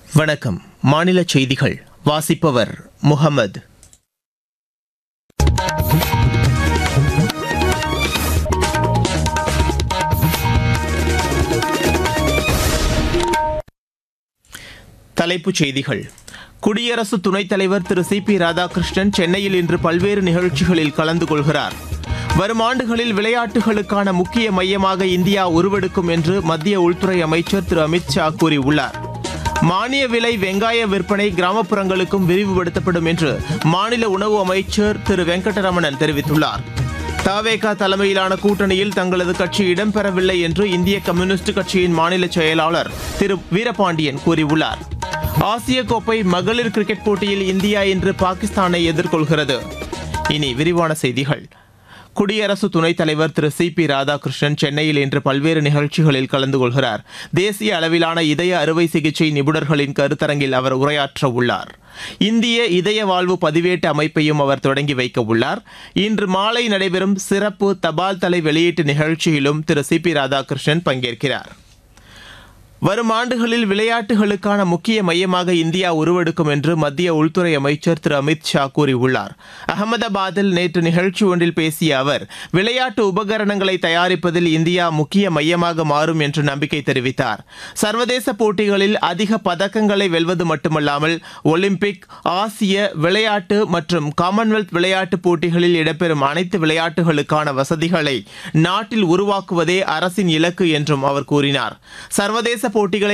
வணக்கம் மாநில செய்திகள் வாசிப்பவர் முகமது தலைப்புச் செய்திகள் குடியரசு துணைத் தலைவர் திரு சி பி ராதாகிருஷ்ணன் சென்னையில் இன்று பல்வேறு நிகழ்ச்சிகளில் கலந்து கொள்கிறார் வரும் ஆண்டுகளில் விளையாட்டுகளுக்கான முக்கிய மையமாக இந்தியா உருவெடுக்கும் என்று மத்திய உள்துறை அமைச்சர் திரு அமித் ஷா கூறியுள்ளார் மானிய விலை வெங்காய விற்பனை கிராமப்புறங்களுக்கும் விரிவுபடுத்தப்படும் என்று மாநில உணவு அமைச்சர் திரு வெங்கடரமணன் தெரிவித்துள்ளார் தாவேகா தலைமையிலான கூட்டணியில் தங்களது கட்சி இடம்பெறவில்லை என்று இந்திய கம்யூனிஸ்ட் கட்சியின் மாநில செயலாளர் திரு வீரபாண்டியன் கூறியுள்ளார் ஆசிய கோப்பை மகளிர் கிரிக்கெட் போட்டியில் இந்தியா இன்று பாகிஸ்தானை எதிர்கொள்கிறது இனி விரிவான செய்திகள் குடியரசு துணைத் தலைவர் திரு சி பி ராதாகிருஷ்ணன் சென்னையில் இன்று பல்வேறு நிகழ்ச்சிகளில் கலந்து கொள்கிறார் தேசிய அளவிலான இதய அறுவை சிகிச்சை நிபுணர்களின் கருத்தரங்கில் அவர் உரையாற்ற உள்ளார் இந்திய இதய வாழ்வு பதிவேட்டு அமைப்பையும் அவர் தொடங்கி வைக்க உள்ளார் இன்று மாலை நடைபெறும் சிறப்பு தபால் தலை வெளியீட்டு நிகழ்ச்சியிலும் திரு சி பி ராதாகிருஷ்ணன் பங்கேற்கிறார் வரும் ஆண்டுகளில் விளையாட்டுகளுக்கான முக்கிய மையமாக இந்தியா உருவெடுக்கும் என்று மத்திய உள்துறை அமைச்சர் திரு அமித் ஷா கூறியுள்ளார் அகமதாபாத்தில் நேற்று நிகழ்ச்சி ஒன்றில் பேசிய அவர் விளையாட்டு உபகரணங்களை தயாரிப்பதில் இந்தியா முக்கிய மையமாக மாறும் என்று நம்பிக்கை தெரிவித்தார் சர்வதேச போட்டிகளில் அதிக பதக்கங்களை வெல்வது மட்டுமல்லாமல் ஒலிம்பிக் ஆசிய விளையாட்டு மற்றும் காமன்வெல்த் விளையாட்டுப் போட்டிகளில் இடம்பெறும் அனைத்து விளையாட்டுகளுக்கான வசதிகளை நாட்டில் உருவாக்குவதே அரசின் இலக்கு என்றும் அவர் கூறினார் சர்வதேச போட்டிகளை